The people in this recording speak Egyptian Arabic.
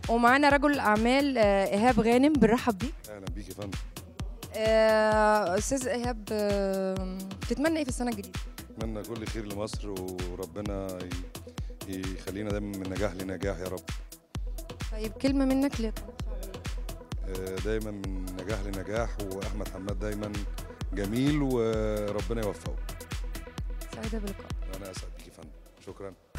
ومعانا رجل الاعمال آه، ايهاب غانم بنرحب بيك اهلا بيك يا فندم آه، استاذ ايهاب آه، تتمنى ايه في السنه الجديده اتمنى كل خير لمصر وربنا ي- يخلينا دايما من نجاح لنجاح يا رب طيب كلمه منك لقناه آه، دايما من نجاح لنجاح واحمد حماد دايما جميل وربنا يوفقه سعيده بلقائك انا اسعد بيك يا فندم شكرا